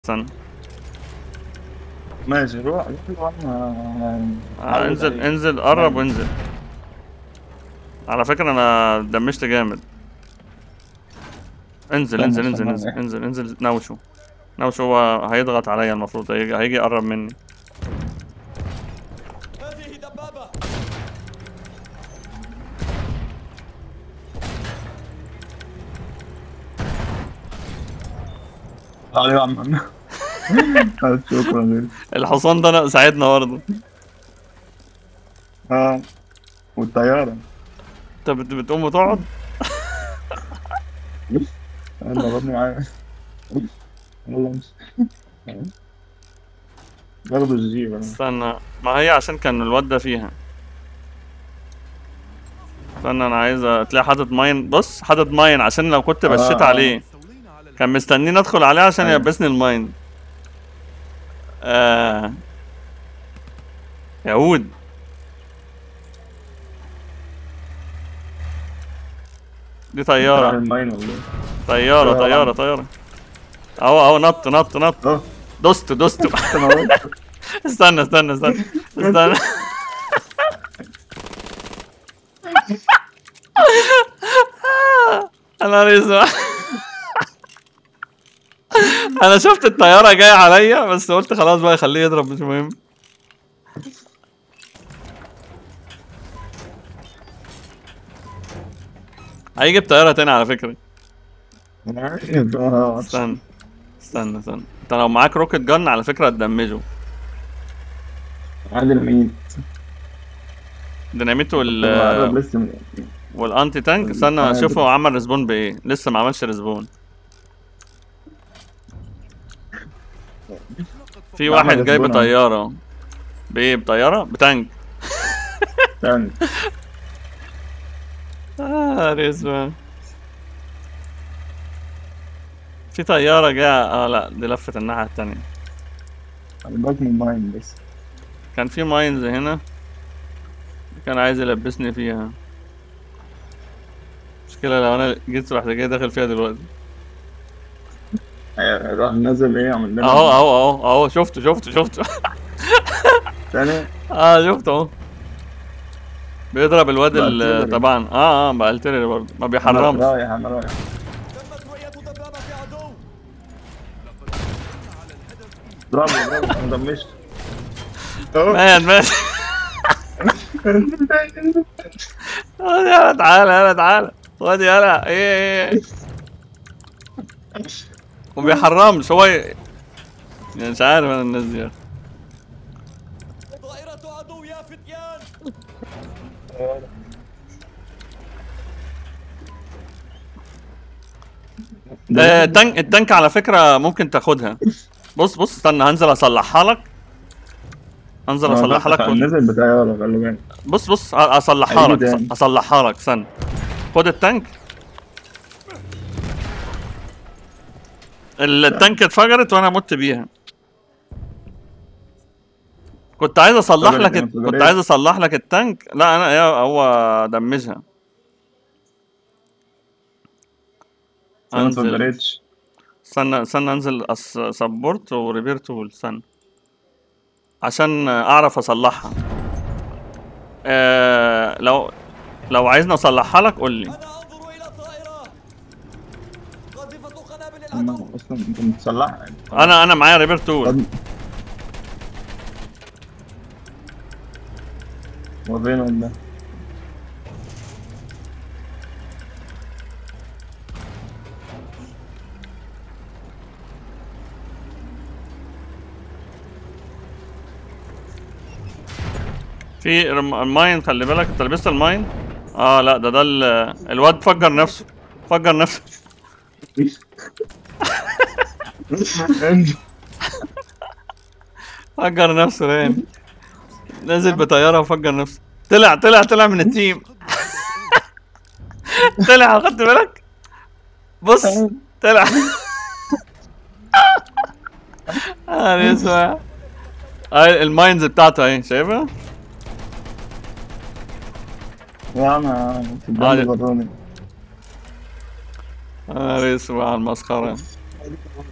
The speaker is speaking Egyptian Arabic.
استنى ماشي روح روح انا آه انزل انزل قرب وانزل على فكرة انا دمشت جامد انزل انزل انزل انزل انزل انزل نوشه نوشه هو هيضغط عليا المفروض هيجي هيجي يقرب مني هذه دبابة تعالى يا عم شكرا لك الحصان ده ساعدنا برضه اه والطيارة انت بت- بتقوم وتقعد يلا ضربني معايا يلا امشي باخدوا الجيب انا استنى ما هي عشان كان الواد ده فيها استنى انا عايز تلاقي حاطط ماين بص حاطط ماين عشان لو كنت بشيت آه. عليه كان مستنيني ادخل عليه عشان أيوة. يلبسني الماين آه. يهود دي طيارة الماين ولا ايه؟ طيارة طيارة طيارة اهو اهو نط نط نط اه دوست دوست انا قلت استنى استنى استنى استنى انا رزق انا شفت الطيارة جاية عليا بس قلت خلاص بقى خليه يضرب مش مهم هيجي بطيارة تاني على فكرة انا عارف اه استنى استنى استنى انت لو معاك روكت جن على فكرة هتدمجه عادل مين؟ ديناميت وال قرب لسه من- والانتي تانك استنى أنا اشوف هو عمل ريسبون بايه لسه ما عملش ريسبون في عمل واحد جاي ريسبون أهو. بطيارة بايه بطيارة بتانك تاني اه ريسبون في طيارة جاية اه لا دي لفت الناحية التانية خلي بالك من الماين بس كان في ماينز هنا كان عايز يلبسني فيها مشكلة لو انا جيت رحت جاي داخل فيها دلوقتي راح نزل ايه عمل لنا اهو اهو اهو اهو شفته شفته شفته تاني اه شفته اهو بيضرب الواد بقى ال- التيرري. طبعا اه اه بقى التيرري برضه ما بيحرمش رايح انا رايح تمت رؤية دبابة عدو برافو برافو انا دمشت أهو. مات مات خد يلا تعالى يلا تعالى خد يلا ايه ايه وما بيحرمش هو ي- يعني مش عارف انا الناس دي طائرة عدو يا فتيان آه، التانك التانك على فكرة ممكن تاخدها بص بص استنى هنزل اصلحها لك هنزل اصلحها لك وال- نزل بطيارة خلي بالك بص بص أ- اصلحها هيجي لك تاني. اصلحها لك استنى خد التانك التانك اتفجرت وانا مت بيها كنت عايز اصلح اتفجرت لك يعني، الت- اتفجرت. كنت عايز اصلح لك التانك لا انا يا- هو دمجها انا ما انزل اتفجرتش استنى استنى انزل سبورت وريبير تول استنى عشان اعرف اصلحها آه لو لو عايزني اصلحها لك قول لي أنا أنظر إلى طائرة قاذفة قنابل انا العدو اصلا انت متصلح انا انا معايا ريبير تول طب ورينا ده في رم- الماين خلي بالك انت لبست الماين اه لا ده ده ال- الواد فجر نفسه فجر نفسه انزل فجر نفسه لين نزل بطياره وفجر نفسه طلع طلع طلع من التيم طلع خدت بالك بص طلع اه يسوع هاي الماينز بتاعته اهي شايفها يا عم آه. تبقى بروني اه يسوع على المسخره